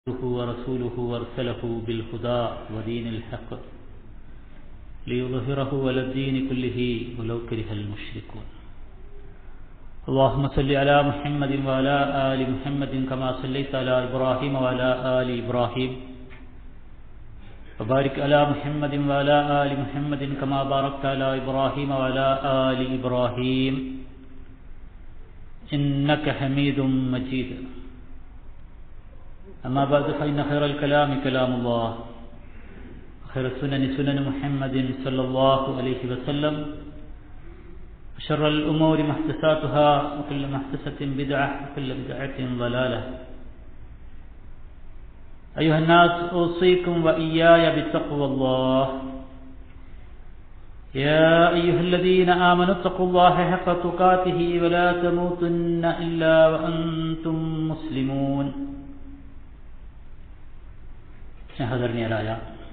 عبده ورسوله وارسله بالهدى ودين الحق ليظهره على الدين كله ولو كره المشركون اللهم صل على محمد وعلى آل محمد كما صليت على إبراهيم وعلى آل إبراهيم وبارك على محمد وعلى آل محمد كما باركت على إبراهيم وعلى آل إبراهيم إنك حميد مجيد أما بعد فإن خير الكلام كلام الله خير السنن سنن محمد صلى الله عليه وسلم شر الأمور محدثاتها وكل محدثة بدعة وكل بدعة ضلالة أيها الناس أوصيكم وإياي بتقوى الله يا أيها الذين آمنوا اتقوا الله حق تقاته ولا تموتن إلا وأنتم مسلمون സ്നേഹധർണിയരായ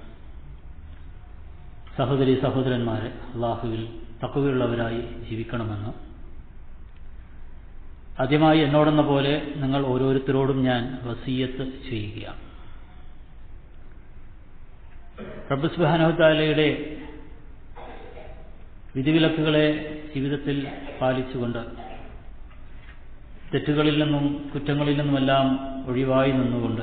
സഹോദരി സഹോദരന്മാരെ അള്ളാഹുവിൽ തക്കവയുള്ളവരായി ജീവിക്കണമെന്ന് ആദ്യമായി എന്നോടെന്ന പോലെ നിങ്ങൾ ഓരോരുത്തരോടും ഞാൻ വസീയത്ത് ചെയ്യുകയാണ് റബ്ബുസ്ബാനഹുത്താലയുടെ വിധിവിലക്കുകളെ ജീവിതത്തിൽ പാലിച്ചുകൊണ്ട് തെറ്റുകളിൽ നിന്നും കുറ്റങ്ങളിൽ നിന്നുമെല്ലാം ഒഴിവായി നിന്നുകൊണ്ട്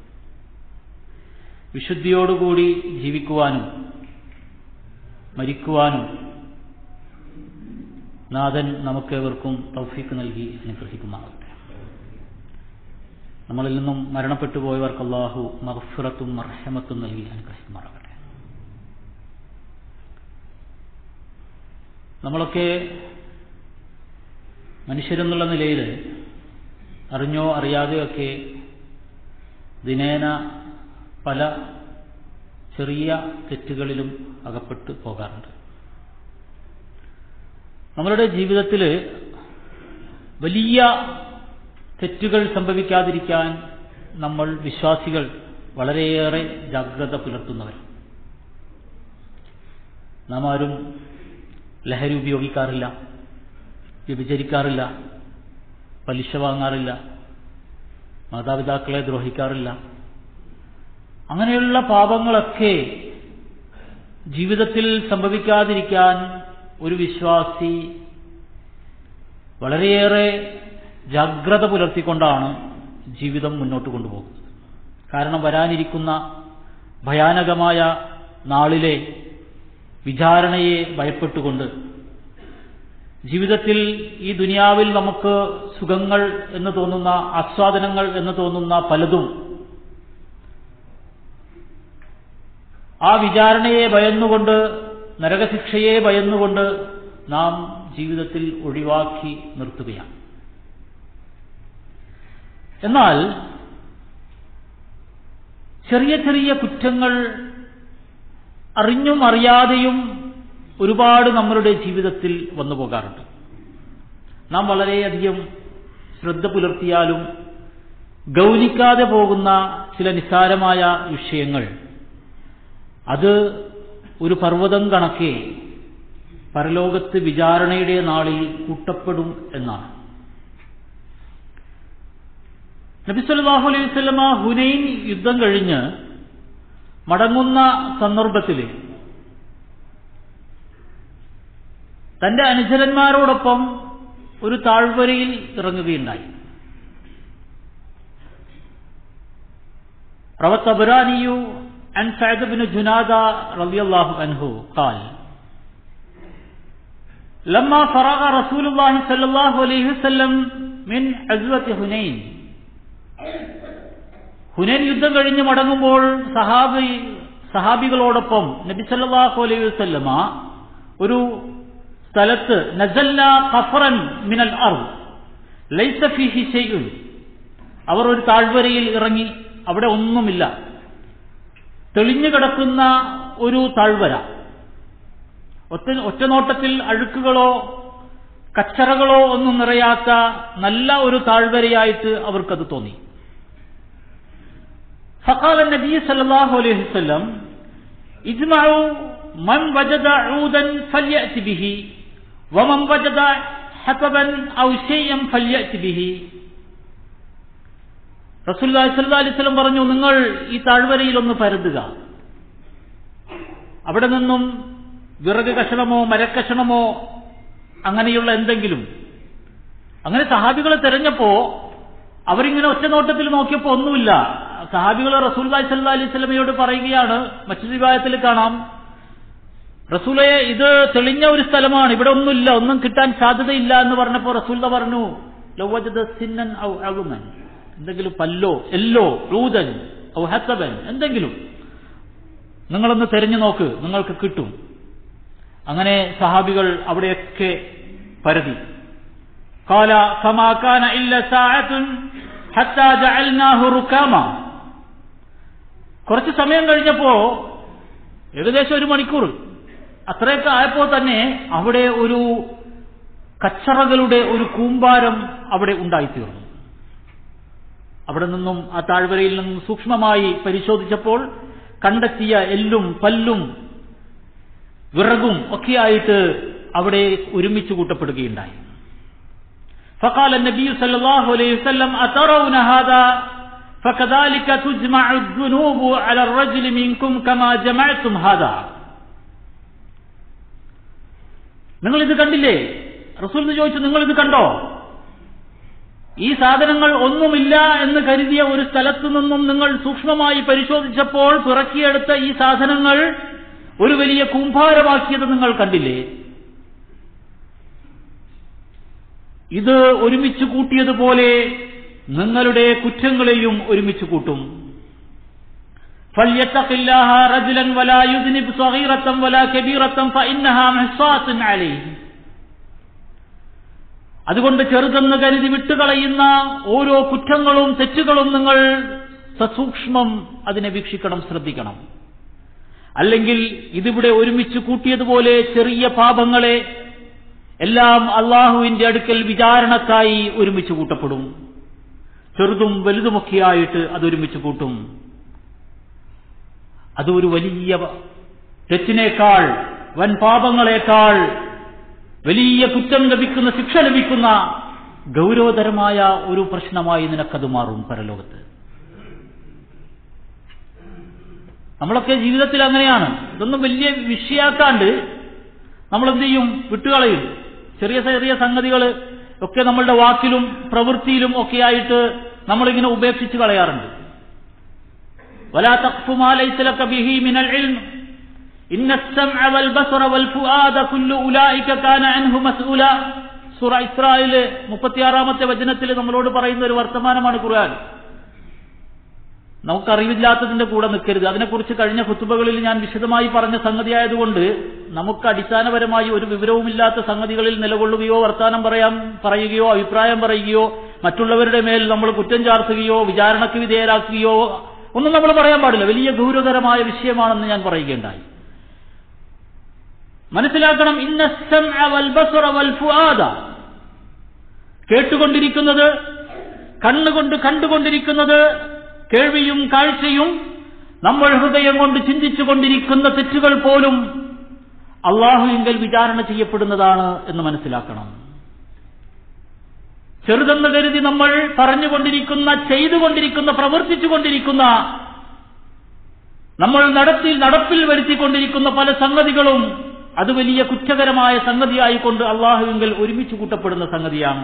വിശുദ്ധിയോടുകൂടി ജീവിക്കുവാനും മരിക്കുവാനും നാഥൻ നമുക്കേവർക്കും തൗഫീക്ക് നൽകി അനുഗ്രഹിക്കുമാകട്ടെ നമ്മളിൽ നിന്നും മരണപ്പെട്ടു പോയവർക്ക് അള്ളാഹു മഹഫിറത്തും മർഹമത്തും നൽകി അനുഗ്രഹിക്കുമാറാകട്ടെ നമ്മളൊക്കെ മനുഷ്യരെന്നുള്ള നിലയിൽ അറിഞ്ഞോ അറിയാതെയൊക്കെ ദിനേന പല ചെറിയ തെറ്റുകളിലും അകപ്പെട്ടു പോകാറുണ്ട് നമ്മളുടെ ജീവിതത്തിൽ വലിയ തെറ്റുകൾ സംഭവിക്കാതിരിക്കാൻ നമ്മൾ വിശ്വാസികൾ വളരെയേറെ ജാഗ്രത പുലർത്തുന്നവർ നാം ആരും ലഹരി ഉപയോഗിക്കാറില്ല വ്യഭിചരിക്കാറില്ല പലിശ വാങ്ങാറില്ല മാതാപിതാക്കളെ ദ്രോഹിക്കാറില്ല അങ്ങനെയുള്ള പാപങ്ങളൊക്കെ ജീവിതത്തിൽ സംഭവിക്കാതിരിക്കാൻ ഒരു വിശ്വാസി വളരെയേറെ ജാഗ്രത പുലർത്തിക്കൊണ്ടാണ് ജീവിതം മുന്നോട്ട് കൊണ്ടുപോകുന്നത് കാരണം വരാനിരിക്കുന്ന ഭയാനകമായ നാളിലെ വിചാരണയെ ഭയപ്പെട്ടുകൊണ്ട് ജീവിതത്തിൽ ഈ ദുനിയാവിൽ നമുക്ക് സുഖങ്ങൾ എന്ന് തോന്നുന്ന ആസ്വാദനങ്ങൾ എന്ന് തോന്നുന്ന പലതും ആ വിചാരണയെ ഭയന്നുകൊണ്ട് നരകശിക്ഷയെ ഭയന്നുകൊണ്ട് നാം ജീവിതത്തിൽ ഒഴിവാക്കി നിർത്തുകയാണ് എന്നാൽ ചെറിയ ചെറിയ കുറ്റങ്ങൾ അറിഞ്ഞും അറിയാതെയും ഒരുപാട് നമ്മളുടെ ജീവിതത്തിൽ വന്നു പോകാറുണ്ട് നാം വളരെയധികം ശ്രദ്ധ പുലർത്തിയാലും ഗൗനിക്കാതെ പോകുന്ന ചില നിസ്സാരമായ വിഷയങ്ങൾ അത് ഒരു പർവ്വതം കണക്കെ പരലോകത്ത് വിചാരണയുടെ നാളിൽ കൂട്ടപ്പെടും എന്നാണ് നബിസ്വല്ലാഹു അലൈഹി സ്വലമ ഹുനൈൻ യുദ്ധം കഴിഞ്ഞ് മടങ്ങുന്ന സന്ദർഭത്തിൽ തന്റെ അനുചരന്മാരോടൊപ്പം ഒരു താഴ്വരയിൽ ഇറങ്ങുകയുണ്ടായി റവത്തബുരാനിയു عن سعد بن جنادة رضي الله عنه قال لما فرغ رسول الله صلى الله عليه وسلم من عزوة هنين ഹുനൈൻ യുദ്ധം കഴിഞ്ഞ് മടങ്ങുമ്പോൾ സഹാബി സഹാബികളോടൊപ്പം നബി സല്ലല്ലാഹു അലൈഹി വസല്ലമ ഒരു സ്ഥലത്ത് നസല്ല ഖഫറൻ മിനൽ അർദ് ലൈസ ഫീഹി ഷൈഉൻ അവർ ഒരു താഴ്വരയിൽ ഇറങ്ങി അവിടെ ഒന്നുമില്ല തെളിഞ്ഞു കിടക്കുന്ന ഒരു താഴ്വര ഒറ്റ ഒറ്റനോട്ടത്തിൽ അഴുക്കുകളോ കച്ചറകളോ ഒന്നും നിറയാത്ത നല്ല ഒരു താഴ്വരയായിട്ട് അവർക്കത് തോന്നി فقال النبي صلى الله عليه وسلم اجمعوا من وجد عودا فليأت به ومن وجد حطبا أو شيئا فليأت به റസൂൽ അലൈഹിസ്ലം പറഞ്ഞു നിങ്ങൾ ഈ താഴ്വരയിൽ ഒന്ന് പരതുക അവിടെ നിന്നും വിറക് കഷണമോ മരക്കഷണമോ അങ്ങനെയുള്ള എന്തെങ്കിലും അങ്ങനെ സഹാബികളെ തെരഞ്ഞപ്പോ അവരിങ്ങനെ ഒറ്റ നോട്ടത്തിൽ നോക്കിയപ്പോ ഒന്നുമില്ല സഹാബികൾ റസൂൽ സല്ലാ അലൈഹി സ്വലമയോട് പറയുകയാണ് മറ്റൊരു വിഭാഗത്തിൽ കാണാം റസൂലെ ഇത് തെളിഞ്ഞ ഒരു സ്ഥലമാണ് ഇവിടെ ഒന്നുമില്ല ഒന്നും കിട്ടാൻ സാധ്യതയില്ല എന്ന് പറഞ്ഞപ്പോ റസൂല പറഞ്ഞു ലവ്വജദ സിന്നൻ ഔ അഴുമൻ എന്തെങ്കിലും പല്ലോ എല്ലോ റൂതൻ ഔ ഹത്തബൻ എന്തെങ്കിലും നിങ്ങളൊന്ന് തെരഞ്ഞു നോക്ക് നിങ്ങൾക്ക് കിട്ടും അങ്ങനെ സഹാബികൾ അവിടെയൊക്കെ പരതി قال فما كان إلا ساعة حتى جعلناه ركاما കുറച്ച് സമയം കഴിഞ്ഞപ്പോ ഏകദേശം ഒരു മണിക്കൂർ അത്രയൊക്കെ ആയപ്പോൾ തന്നെ അവിടെ ഒരു കച്ചറകളുടെ ഒരു കൂമ്പാരം അവിടെ ഉണ്ടായിത്തീർന്നു അവിടെ നിന്നും ആ താഴ്വരയിൽ നിന്നും സൂക്ഷ്മമായി പരിശോധിച്ചപ്പോൾ കണ്ടെത്തിയ എല്ലും പല്ലും വിറകും ഒക്കെയായിട്ട് അവിടെ ഒരുമിച്ച് കൂട്ടപ്പെടുകയുണ്ടായി فقال النبي صلى الله عليه وسلم أترون هذا فكذلك تجمع الذنوب على الرجل منكم كما جمعتم هذا നിങ്ങൾ ഇത് കണ്ടില്ലേ റസൂൽ ചോദിച്ചു നിങ്ങൾ ഇത് കണ്ടോ ഈ സാധനങ്ങൾ ഒന്നുമില്ല എന്ന് കരുതിയ ഒരു സ്ഥലത്തു നിന്നും നിങ്ങൾ സൂക്ഷ്മമായി പരിശോധിച്ചപ്പോൾ പിറക്കിയെടുത്ത ഈ സാധനങ്ങൾ ഒരു വലിയ കൂമ്പാരമാക്കിയത് നിങ്ങൾ കണ്ടില്ലേ ഇത് ഒരുമിച്ച് കൂട്ടിയതുപോലെ നിങ്ങളുടെ കുറ്റങ്ങളെയും ഒരുമിച്ച് കൂട്ടും فليتق الله رجلا ولا يذنب صغيرة ولا كبيرة فإنها محصاة عليه അതുകൊണ്ട് ചെറുതെന്ന് കരുതി വിട്ടുകളയുന്ന ഓരോ കുറ്റങ്ങളും തെറ്റുകളും നിങ്ങൾ സസൂക്ഷ്മം അതിനെ വീക്ഷിക്കണം ശ്രദ്ധിക്കണം അല്ലെങ്കിൽ ഇതിവിടെ ഒരുമിച്ച് കൂട്ടിയതുപോലെ ചെറിയ പാപങ്ങളെ എല്ലാം അള്ളാഹുവിന്റെ അടുക്കൽ വിചാരണക്കായി ഒരുമിച്ച് കൂട്ടപ്പെടും ചെറുതും വലുതുമൊക്കെയായിട്ട് അതൊരുമിച്ച് കൂട്ടും അത് ഒരു വലിയ തെറ്റിനേക്കാൾ വൻ പാപങ്ങളെക്കാൾ വലിയ കുറ്റം ലഭിക്കുന്ന ശിക്ഷ ലഭിക്കുന്ന ഗൗരവതരമായ ഒരു പ്രശ്നമായി നിനക്കത് മാറും പരലോകത്ത് നമ്മളൊക്കെ ജീവിതത്തിൽ അങ്ങനെയാണ് ഇതൊന്നും വലിയ വിഷയാക്കാണ്ട് നമ്മൾ എന്ത് ചെയ്യും വിട്ടുകളയും ചെറിയ ചെറിയ സംഗതികൾ ഒക്കെ നമ്മളുടെ വാക്കിലും പ്രവൃത്തിയിലും ഒക്കെയായിട്ട് നമ്മളിങ്ങനെ ഉപേക്ഷിച്ച് കളയാറുണ്ട് ولا تقف ما ليس لك به من العلم إن السمع والبصر والفؤاد كل أولئك كان عنه مسؤولا സൂറ ഇസ്രായേല് മുപ്പത്തിയാറാമത്തെ വചനത്തിൽ നമ്മളോട് പറയുന്ന ഒരു വർത്തമാനമാണ് ഖുർആൻ നമുക്കറിവില്ലാത്തതിന്റെ കൂടെ നിൽക്കരുത് അതിനെക്കുറിച്ച് കഴിഞ്ഞ കുത്തുബകളിൽ ഞാൻ വിശദമായി പറഞ്ഞ സംഗതിയായതുകൊണ്ട് നമുക്ക് അടിസ്ഥാനപരമായി ഒരു വിവരവുമില്ലാത്ത സംഗതികളിൽ നിലകൊള്ളുകയോ വർത്താനം പറയാൻ പറയുകയോ അഭിപ്രായം പറയുകയോ മറ്റുള്ളവരുടെ മേൽ നമ്മൾ കുറ്റം ചാർത്തുകയോ വിചാരണയ്ക്ക് വിധേയരാക്കുകയോ ഒന്നും നമ്മൾ പറയാൻ പാടില്ല വലിയ ഗൗരവതരമായ വിഷയമാണെന്ന് ഞാൻ പറയുകയുണ്ടായി മനസ്സിലാക്കണം ഇന്ന കേട്ടുകൊണ്ടിരിക്കുന്നത് കണ്ണുകൊണ്ട് കണ്ടുകൊണ്ടിരിക്കുന്നത് കേൾവിയും കാഴ്ചയും നമ്മൾ ഹൃദയം കൊണ്ട് ചിന്തിച്ചു കൊണ്ടിരിക്കുന്ന തെറ്റുകൾ പോലും അള്ളാഹുവിങ്കൽ വിചാരണ ചെയ്യപ്പെടുന്നതാണ് എന്ന് മനസ്സിലാക്കണം ചെറുതെന്ന് കരുതി നമ്മൾ പറഞ്ഞുകൊണ്ടിരിക്കുന്ന ചെയ്തുകൊണ്ടിരിക്കുന്ന പ്രവർത്തിച്ചുകൊണ്ടിരിക്കുന്ന നമ്മൾ നടത്തിൽ നടപ്പിൽ വരുത്തിക്കൊണ്ടിരിക്കുന്ന പല സംഗതികളും അത് വലിയ കുറ്റകരമായ സംഗതിയായിക്കൊണ്ട് അള്ളാഹുവിങ്കൽ ഒരുമിച്ച് കൂട്ടപ്പെടുന്ന സംഗതിയാണ്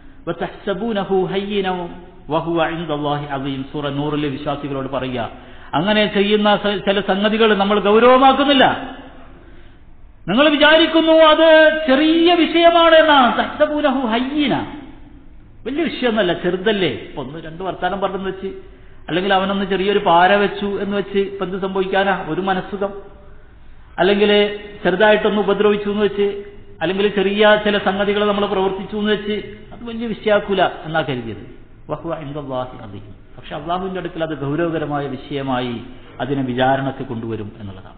സൂറ നൂറിലെ വിശ്വാസികളോട് പറയുക അങ്ങനെ ചെയ്യുന്ന ചില സംഗതികൾ നമ്മൾ ഗൗരവമാക്കുന്നില്ല നിങ്ങൾ വിചാരിക്കുന്നു അത് ചെറിയ വിഷയമാണ് എന്നാണ് തഹ്സബൂനഹു ഹയ്യീന വലിയ വിഷയമൊന്നുമല്ല ചെറുതല്ലേ ഇപ്പൊ ഒന്ന് രണ്ട് വർത്താനം പറഞ്ഞെന്ന് വെച്ച് അല്ലെങ്കിൽ അവനൊന്ന് ചെറിയൊരു പാര വെച്ചു എന്ന് വെച്ച് ഇപ്പൊ എന്ത് സംഭവിക്കാനാ ഒരു മനസ്സുഖം അല്ലെങ്കിൽ ചെറുതായിട്ടൊന്ന് ഉപദ്രവിച്ചു എന്ന് വെച്ച് അല്ലെങ്കിൽ ചെറിയ ചില സംഗതികൾ നമ്മൾ പ്രവർത്തിച്ചു എന്ന് വെച്ച് അത് വലിയ വിഷയാക്കൂല എന്നാ കരുതിയത് വഹുവ ഇന്ദാഹി അധികം പക്ഷെ അള്ളാഹുവിന്റെ അടുക്കൽ അത് ഗൗരവകരമായ വിഷയമായി അതിനെ വിചാരണക്ക് കൊണ്ടുവരും എന്നുള്ളതാണ്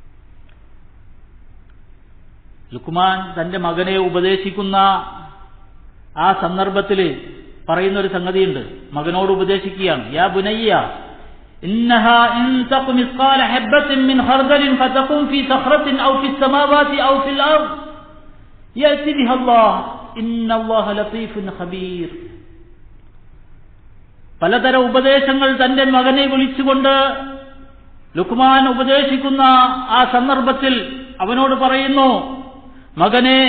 ലുക്കുമാൻ തന്റെ മകനെ ഉപദേശിക്കുന്ന ആ സന്ദർഭത്തിൽ പറയുന്ന ഒരു സംഗതിയുണ്ട് മകനോട് ഉപദേശിക്കുകയാണ് യാ ബുനയ്യ إنها إن تق مثقال حبة من خردل فتكون في صخرة أو في السماوات أو في الأرض يأتي بها الله إن الله لطيف خبير പലതരം ഉപദേശങ്ങൾ തന്റെ മകനെ വിളിച്ചുകൊണ്ട് ലുക്മാൻ ഉപദേശിക്കുന്ന ആ സന്ദർഭത്തിൽ അവനോട് പറയുന്നു മകനെ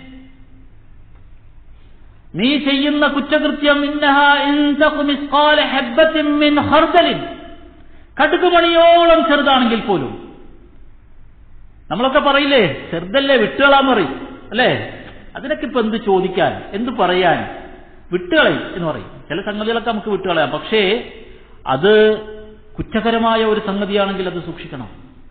നീ ചെയ്യുന്ന കുറ്റകൃത്യം ഇന്നഹ ഇൻ തഖു മിസ്ഖാല ഹബ്ബത്തിൻ മിൻ ഖർദലിൻ കടുകുമണിയോളം ചെറുതാണെങ്കിൽ പോലും നമ്മളൊക്കെ പറയില്ലേ ചെറുതല്ലേ വിട്ടുകളാന്ന് പറയും അല്ലേ അതിനൊക്കെ ഇപ്പൊ എന്ത് ചോദിക്കാൻ എന്ത് പറയാൻ വിട്ടുകളയും എന്ന് പറയും ചില സംഗതികളൊക്കെ നമുക്ക് വിട്ടുകളയാം പക്ഷേ അത് കുറ്റകരമായ ഒരു സംഗതിയാണെങ്കിൽ അത് സൂക്ഷിക്കണം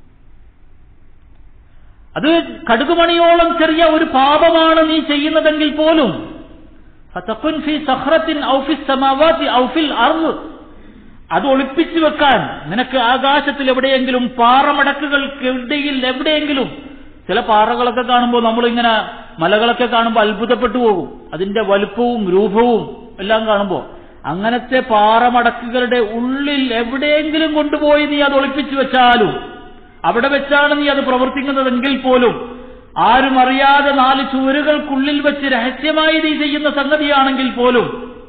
അത് കടുകുമണിയോളം ചെറിയ ഒരു പാപമാണ് നീ ചെയ്യുന്നതെങ്കിൽ പോലും ഫതഖുൻ ഫീ സഖറത്തിൻ ഔ ഫിസ് സമാവാതി ഔ ഫിൽ അർള് അത് ഒളിപ്പിച്ചു വെക്കാൻ നിനക്ക് ആകാശത്തിൽ എവിടെയെങ്കിലും പാറമടക്കുകൾക്കിടയിൽ എവിടെയെങ്കിലും ചില പാറകളൊക്കെ കാണുമ്പോൾ നമ്മളിങ്ങനെ മലകളൊക്കെ കാണുമ്പോൾ അത്ഭുതപ്പെട്ടു പോകും അതിന്റെ വലുപ്പവും രൂപവും എല്ലാം കാണുമ്പോൾ അങ്ങനത്തെ പാറമടക്കുകളുടെ ഉള്ളിൽ എവിടെയെങ്കിലും കൊണ്ടുപോയി നീ അത് ഒളിപ്പിച്ചു വെച്ചാലും അവിടെ വെച്ചാണ് നീ അത് പ്രവർത്തിക്കുന്നതെങ്കിൽ പോലും ആരും അറിയാതെ നാല് ചുവരുകൾക്കുള്ളിൽ വെച്ച് രഹസ്യമായി നീ ചെയ്യുന്ന സംഗതിയാണെങ്കിൽ പോലും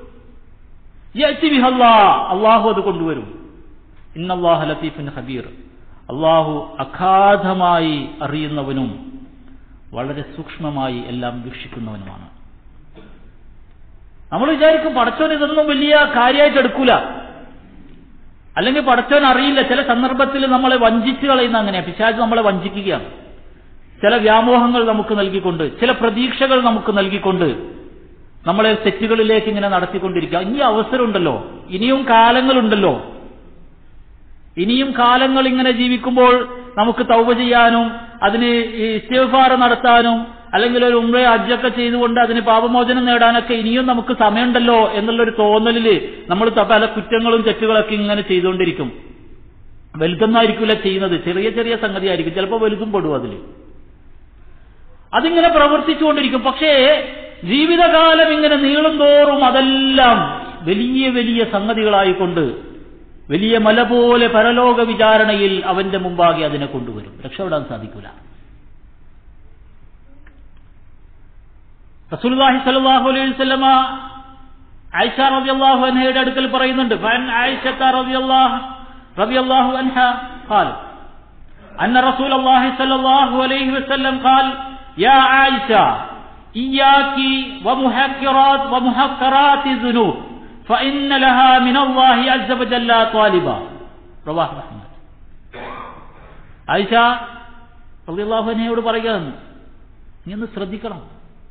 അള്ളാഹു അത് കൊണ്ടുവരും ഇന്നല്ലാഹു ലത്തീഫിൻ ഹബീർ അള്ളാഹു അഗാധമായി അറിയുന്നവനും വളരെ സൂക്ഷ്മമായി എല്ലാം വീക്ഷിക്കുന്നവനുമാണ് നമ്മൾ വിചാരിക്കും പടച്ചോൻ ഇതൊന്നും വലിയ കാര്യമായിട്ട് എടുക്കൂല അല്ലെങ്കിൽ പടച്ചോൻ അറിയില്ല ചില സന്ദർഭത്തിൽ നമ്മളെ വഞ്ചിച്ചു കളയുന്ന അങ്ങനെയാ പിശാജ് നമ്മളെ വഞ്ചിക്കുകയാണ് ചില വ്യാമോഹങ്ങൾ നമുക്ക് നൽകിക്കൊണ്ട് ചില പ്രതീക്ഷകൾ നമുക്ക് നൽകിക്കൊണ്ട് നമ്മളെ തെറ്റുകളിലേക്ക് ഇങ്ങനെ നടത്തിക്കൊണ്ടിരിക്കുക ഇനി അവസരമുണ്ടല്ലോ ഇനിയും കാലങ്ങളുണ്ടല്ലോ ഇനിയും കാലങ്ങൾ ഇങ്ങനെ ജീവിക്കുമ്പോൾ നമുക്ക് തൗബ ചെയ്യാനും അതിന് ഈ ഇസ്തിഗ്ഫാർ നടത്താനും അല്ലെങ്കിൽ ഒരു ഉമ്ര അജ്ജൊക്കെ ചെയ്തുകൊണ്ട് അതിന് പാപമോചനം നേടാനൊക്കെ ഇനിയും നമുക്ക് സമയമുണ്ടല്ലോ എന്നുള്ളൊരു തോന്നലില് നമ്മൾ പല കുറ്റങ്ങളും തെറ്റുകളൊക്കെ ഇങ്ങനെ ചെയ്തുകൊണ്ടിരിക്കും വലുതൊന്നായിരിക്കില്ല ചെയ്യുന്നത് ചെറിയ ചെറിയ സംഗതിയായിരിക്കും ചിലപ്പോൾ വലുതും പെടും അതിൽ അതിങ്ങനെ പ്രവർത്തിച്ചുകൊണ്ടിരിക്കും പക്ഷേ ജീവിതകാലം ഇങ്ങനെ നീളും തോറും അതെല്ലാം വലിയ വലിയ സംഗതികളായിക്കൊണ്ട് വലിയ മല പോലെ പരലോക വിചാരണയിൽ അവന്റെ മുമ്പാകെ അതിനെ കൊണ്ടുവരും രക്ഷപ്പെടാൻ സാധിക്കൂല റസൂലുള്ളാഹി സ്വല്ലല്ലാഹു അലൈഹി വസല്ലമ ആയിഷ റളിയല്ലാഹു അൻഹയുടെ അടുക്കൽ പറയുന്നുണ്ട് ഫൻ ആയിഷ റളിയല്ലാഹു റളിയല്ലാഹു അൻഹ قال أن رسول الله صلى الله عليه وسلم قال يا عائشة إياك ومحكرات ومحكرات الذنوب فإن لها من الله عز وجل طالبا رواه أحمد ആയിഷ റളിയല്ലാഹുവിനോട് പറയുകയാണ് നീ ഒന്ന് ശ്രദ്ധിക്കണം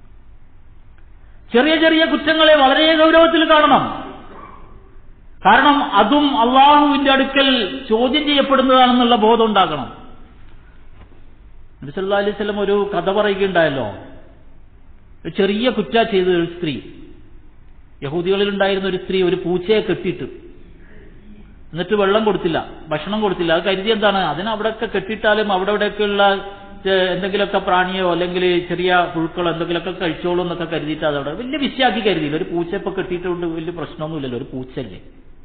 ചെറിയ ചെറിയ കുറ്റങ്ങളെ വളരെ ഗൗരവത്തിൽ കാണണം കാരണം അതും അള്ളാഹുവിന്റെ അടുക്കൽ ചോദ്യം ചെയ്യപ്പെടുന്നതാണെന്നുള്ള ബോധം ഉണ്ടാകണം നബി സല്ലല്ലാഹു അലൈഹി വസല്ലം ഒരു കഥ പറയുകയുണ്ടായല്ലോ ഒരു ചെറിയ കുറ്റ ചെയ്ത ഒരു സ്ത്രീ യഹൂദികളിൽ ഉണ്ടായിരുന്ന ഒരു സ്ത്രീ ഒരു പൂച്ചയെ കെട്ടിയിട്ട് എന്നിട്ട് വെള്ളം കൊടുത്തില്ല ഭക്ഷണം കൊടുത്തില്ല അത് കരുതി എന്താണ് അതിന് അവിടെയൊക്കെ കെട്ടിയിട്ടാലും അവിടെ ഇവിടെയൊക്കെയുള്ള എന്തെങ്കിലുമൊക്കെ പ്രാണിയോ അല്ലെങ്കിൽ ചെറിയ പുഴുക്കളോ എന്തെങ്കിലുമൊക്കെ കഴിച്ചോളൂ എന്നൊക്കെ കരുതിയിട്ട് അതവിടെ വലിയ വിഷയാക്കി കരുതിയില്ല ഒരു പൂച്ച ഇപ്പൊ കെട്ടിയിട്ടുണ്ട് വലിയ പ്രശ്നമൊന്നുമില്ലല്ലോ ഒരു പൂച്ചല്ലേ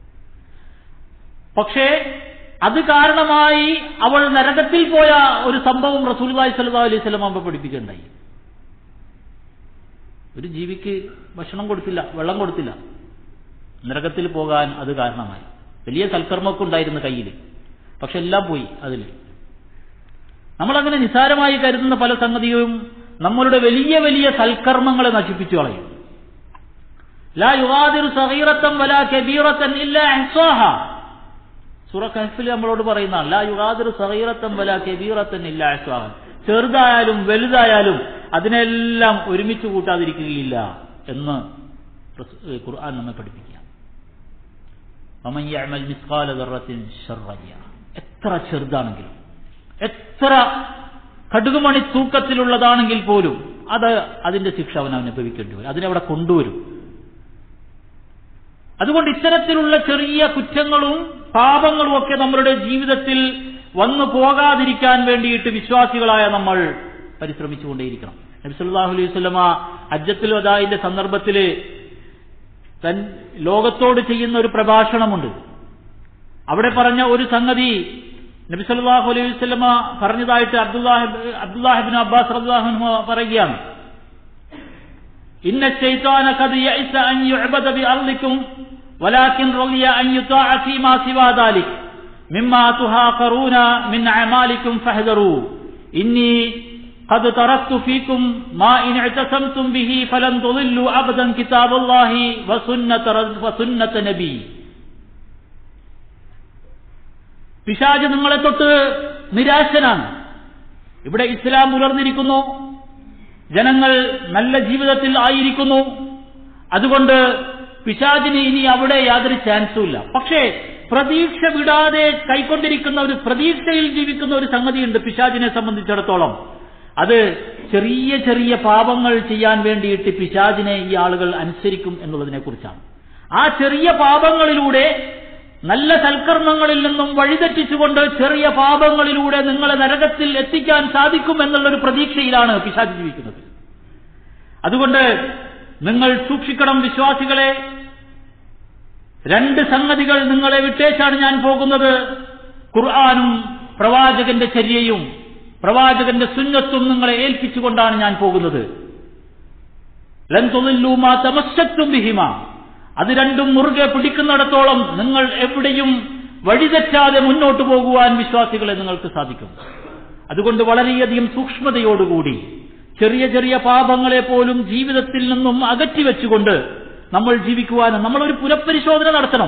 പക്ഷേ അത് കാരണമായി അവൾ നരകത്തിൽ പോയ ഒരു സംഭവം റസൂൽവായി സല്ലാ അലൈഹി സ്വലം അമ്മ പഠിപ്പിക്കുകയുണ്ടായി ഒരു ജീവിക്ക് ഭക്ഷണം കൊടുത്തില്ല വെള്ളം കൊടുത്തില്ല നരകത്തിൽ പോകാൻ അത് കാരണമായി വലിയ സൽക്കർമ്മമൊക്കെ ഉണ്ടായിരുന്നു കയ്യിൽ പക്ഷെ എല്ലാം പോയി അതിൽ നമ്മളങ്ങനെ നിസാരമായി കരുതുന്ന പല സംഗതിയും നമ്മളുടെ വലിയ വലിയ സൽക്കർമ്മങ്ങളെ നശിപ്പിച്ചു കളയും ലാ യുവാദിർ സഹീറത്തം വലാ കബീറത്തൻ ഇല്ല അഹ്സാഹ സൂറ കഹഫിൽ നമ്മളോട് പറയുന്ന ലാ യുവാദിർ സഹീറത്തം വലാ കബീറത്തൻ ഇല്ല അഹ്സാഹ ചെറുതായാലും വലുതായാലും അതിനെല്ലാം ഒരുമിച്ച് കൂട്ടാതിരിക്കുകയില്ല എന്ന് ഖുർആൻ നമ്മെ പഠിപ്പിക്കുക എത്ര ചെറുതാണെങ്കിലും എത്ര കടുകുമണി തൂക്കത്തിലുള്ളതാണെങ്കിൽ പോലും അത് അതിന്റെ ശിക്ഷ അവൻ അനുഭവിക്കേണ്ടി വരും അതിനവിടെ കൊണ്ടുവരും അതുകൊണ്ട് ഇത്തരത്തിലുള്ള ചെറിയ കുറ്റങ്ങളും പാപങ്ങളും ഒക്കെ നമ്മളുടെ ജീവിതത്തിൽ വന്നു പോകാതിരിക്കാൻ വേണ്ടിയിട്ട് വിശ്വാസികളായ നമ്മൾ പരിശ്രമിച്ചുകൊണ്ടേയിരിക്കണം നബി സല്ലല്ലാഹു അലൈഹി വസല്ലമ ഹജ്ജത്തുൽ വദാഇന്റെ സന്ദർഭത്തിൽ തൻ ലോകത്തോട് ചെയ്യുന്ന ഒരു പ്രഭാഷണമുണ്ട് അവിടെ പറഞ്ഞ ഒരു സംഗതി നബി സല്ലല്ലാഹു അലൈഹി വസല്ലമ പറഞ്ഞതായിട്ട് അബ്ദുല്ലാഹി അബ്ദുല്ലാഹിബ്നു അബ്ബാസ് റളിയല്ലാഹു അൻഹു പറയുകയാണ് ഇന്ന ശൈത്താന ഖദ് യഇസ അൻ യുഅബദ ബി അർളിക്കും ولكن رضي أن يطاع فيما سوى ذلك مما تهاقرون من أعمالكم فاحذروا إني قد تركت فيكم ما إن اعتصمتم به فلن تضلوا أبدا كتاب الله وسنة, وسنة نبي പിശാജ് നിങ്ങളെ തൊട്ട് നിരാശനാണ് ഇവിടെ ഇസ്ലാം പുലർന്നിരിക്കുന്നു ജനങ്ങൾ നല്ല ജീവിതത്തിൽ ആയിരിക്കുന്നു അതുകൊണ്ട് പിശാജിന് ഇനി അവിടെ യാതൊരു ചാൻസും ഇല്ല പക്ഷേ പ്രതീക്ഷ വിടാതെ കൈക്കൊണ്ടിരിക്കുന്ന ഒരു പ്രതീക്ഷയിൽ ജീവിക്കുന്ന ഒരു സംഗതിയുണ്ട് പിശാജിനെ സംബന്ധിച്ചിടത്തോളം അത് ചെറിയ ചെറിയ പാപങ്ങൾ ചെയ്യാൻ വേണ്ടിയിട്ട് പിശാജിനെ ഈ ആളുകൾ അനുസരിക്കും എന്നുള്ളതിനെ കുറിച്ചാണ് ആ ചെറിയ പാപങ്ങളിലൂടെ നല്ല സൽക്കർമ്മങ്ങളിൽ നിന്നും വഴിതെറ്റിച്ചുകൊണ്ട് ചെറിയ പാപങ്ങളിലൂടെ നിങ്ങളെ നരകത്തിൽ എത്തിക്കാൻ സാധിക്കും എന്നുള്ളൊരു പ്രതീക്ഷയിലാണ് പിശാജ് ജീവിക്കുന്നത് അതുകൊണ്ട് നിങ്ങൾ സൂക്ഷിക്കണം വിശ്വാസികളെ രണ്ട് സംഗതികൾ നിങ്ങളെ വിട്ടേച്ചാണ് ഞാൻ പോകുന്നത് ഖുർആാനും പ്രവാചകന്റെ ചര്യയും പ്രവാചകന്റെ സുന്നത്തും നിങ്ങളെ ഏൽപ്പിച്ചുകൊണ്ടാണ് ഞാൻ പോകുന്നത് ലന്തൊന്നില്ലൂമാ തമസ്സത്തും ബിഹിമ അത് രണ്ടും മുറുകെ പിടിക്കുന്നിടത്തോളം നിങ്ങൾ എവിടെയും വഴിതെറ്റാതെ മുന്നോട്ട് പോകുവാൻ വിശ്വാസികളെ നിങ്ങൾക്ക് സാധിക്കും അതുകൊണ്ട് വളരെയധികം സൂക്ഷ്മതയോടുകൂടി ചെറിയ ചെറിയ പാപങ്ങളെ പോലും ജീവിതത്തിൽ നിന്നും അകറ്റിവെച്ചുകൊണ്ട് നമ്മൾ ജീവിക്കുവാനും നമ്മളൊരു പുനഃപരിശോധന നടത്തണം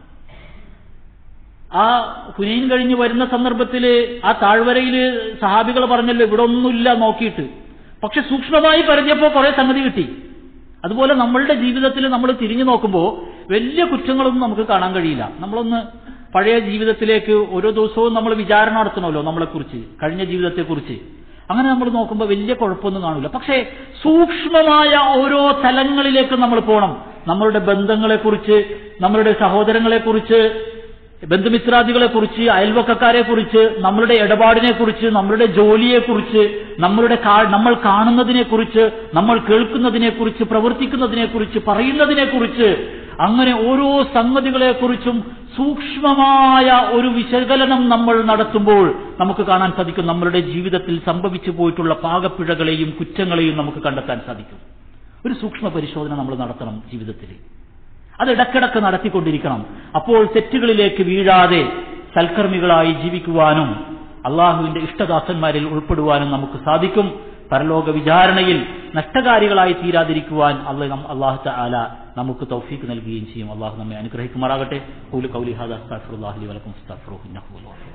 ആ ഹുനൈൻ കഴിഞ്ഞ് വരുന്ന സന്ദർഭത്തിൽ ആ താഴ്വരയിൽ സഹാബികൾ പറഞ്ഞല്ലോ ഇവിടെ ഒന്നുമില്ല നോക്കിയിട്ട് പക്ഷെ സൂക്ഷ്മമായി പറഞ്ഞപ്പോൾ കുറെ സംഗതി കിട്ടി അതുപോലെ നമ്മളുടെ ജീവിതത്തിൽ നമ്മൾ തിരിഞ്ഞു നോക്കുമ്പോൾ വലിയ കുറ്റങ്ങളൊന്നും നമുക്ക് കാണാൻ കഴിയില്ല നമ്മളൊന്ന് പഴയ ജീവിതത്തിലേക്ക് ഓരോ ദിവസവും നമ്മൾ വിചാരണ നടത്തണമല്ലോ നമ്മളെക്കുറിച്ച് കഴിഞ്ഞ ജീവിതത്തെക്കുറിച്ച് അങ്ങനെ നമ്മൾ നോക്കുമ്പോൾ വലിയ കുഴപ്പമൊന്നും കാണില്ല പക്ഷേ സൂക്ഷ്മമായ ഓരോ തലങ്ങളിലേക്ക് നമ്മൾ പോകണം നമ്മളുടെ ബന്ധങ്ങളെക്കുറിച്ച് നമ്മളുടെ സഹോദരങ്ങളെക്കുറിച്ച് ബന്ധുമിത്രാദികളെക്കുറിച്ച് അയൽവക്കക്കാരെക്കുറിച്ച് നമ്മളുടെ ഇടപാടിനെക്കുറിച്ച് നമ്മളുടെ ജോലിയെക്കുറിച്ച് നമ്മളുടെ നമ്മൾ കാണുന്നതിനെക്കുറിച്ച് നമ്മൾ കേൾക്കുന്നതിനെക്കുറിച്ച് പ്രവർത്തിക്കുന്നതിനെക്കുറിച്ച് പറയുന്നതിനെക്കുറിച്ച് അങ്ങനെ ഓരോ സംഗതികളെക്കുറിച്ചും സൂക്ഷ്മമായ ഒരു വിശകലനം നമ്മൾ നടത്തുമ്പോൾ നമുക്ക് കാണാൻ സാധിക്കും നമ്മളുടെ ജീവിതത്തിൽ സംഭവിച്ചു പോയിട്ടുള്ള പാകപ്പിഴകളെയും കുറ്റങ്ങളെയും നമുക്ക് കണ്ടെത്താൻ സാധിക്കും ഒരു സൂക്ഷ്മ പരിശോധന നമ്മൾ നടത്തണം ജീവിതത്തിൽ അത് ഇടക്കിടക്ക് നടത്തിക്കൊണ്ടിരിക്കണം അപ്പോൾ തെറ്റുകളിലേക്ക് വീഴാതെ സൽക്കർമ്മികളായി ജീവിക്കുവാനും അള്ളാഹുവിന്റെ ഇഷ്ടദാസന്മാരിൽ ഉൾപ്പെടുവാനും നമുക്ക് സാധിക്കും പരലോക വിചാരണയിൽ നഷ്ടകാരികളായി തീരാതിരിക്കുവാൻ അള്ളാഹ് അള്ളാഹു ആല നമുക്ക് തൗഫീക്ക് നൽകുകയും ചെയ്യും അള്ളാഹു നമ്മെ അനുഗ്രഹിക്കുമാറാകട്ടെ കൗലി കൗലി ഹാദ അസ്താഫുല്ലാഹി വലക്കും അസ്താഫുറു ഇന്നഹു വൽ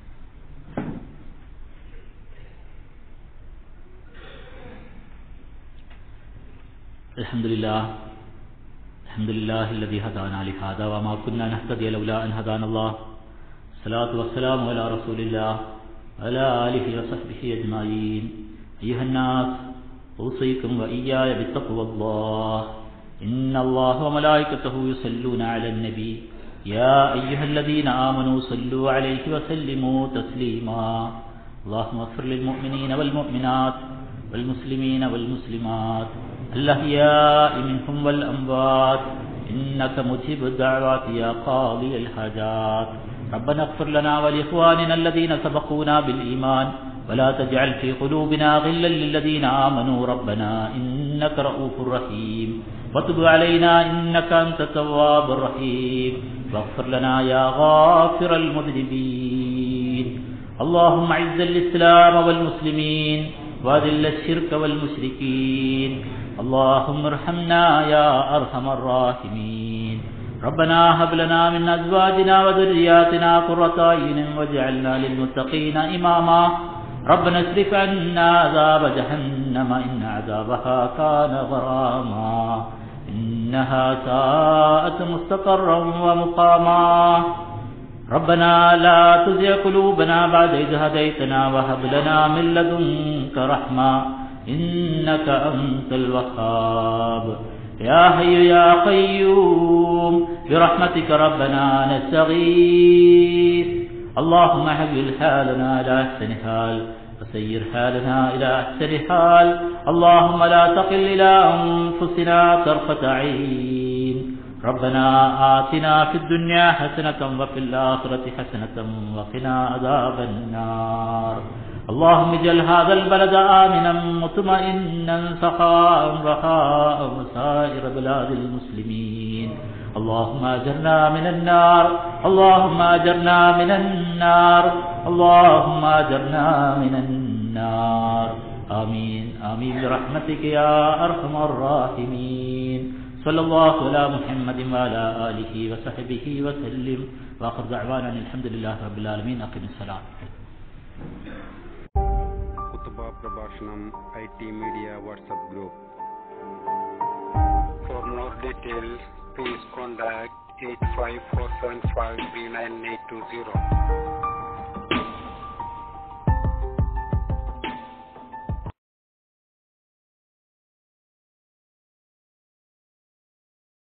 الحمد لله الحمد لله الذي هدانا لهذا وما كنا نهتدي لولا أن هدانا الله الصلاة والسلام على رسول الله وعلى آله وصحبه أجمعين أيها الناس أوصيكم وإياي بتقوى الله إن الله وملائكته يصلون على النبي يا أيها الذين آمنوا صلوا عليه وسلموا تسليما اللهم اغفر للمؤمنين والمؤمنات والمسلمين والمسلمات الأحياء منهم والأموات إنك مجيب الدعوات يا قاضي الحاجات ربنا اغفر لنا ولإخواننا الذين سبقونا بالإيمان ولا تجعل في قلوبنا غلا للذين آمنوا ربنا إنك رؤوف رحيم وتب علينا إنك أنت التواب الرحيم واغفر لنا يا غافر المذنبين اللهم اعز الإسلام والمسلمين وأذل الشرك والمشركين اللهم ارحمنا يا أرحم الراحمين ربنا هب لنا من أزواجنا وذرياتنا قرة أعين واجعلنا للمتقين إماما ربنا اصرف عنا عذاب جهنم إن عذابها كان غراما إنها ساءت مستقرا ومقاما ربنا لا تزغ قلوبنا بعد إذ هديتنا وهب لنا من لدنك رحمة إنك أنت الوهاب يا حي يا قيوم برحمتك ربنا نستغيث اللهم حول حالنا إلى أحسن حال وسير حالنا إلى أحسن حال اللهم لا تقل إلى أنفسنا طرفة عين ربنا آتنا في الدنيا حسنة وفي الآخرة حسنة وقنا عذاب النار اللهم اجعل هذا البلد آمنا مطمئنا سخاء رخاء وسائر بلاد المسلمين اللهم أجرنا من النار اللهم أجرنا من النار اللهم أجرنا من النار آمين آمين برحمتك يا أرحم الراحمين صلى الله على محمد وعلى آله وصحبه وسلم وآخر دعوانا الحمد لله رب العالمين أقم السلام കുത്തുബ പ്രഭാഷണം I T media WhatsApp group for more details please contact eight five four seven five three nine eight two zero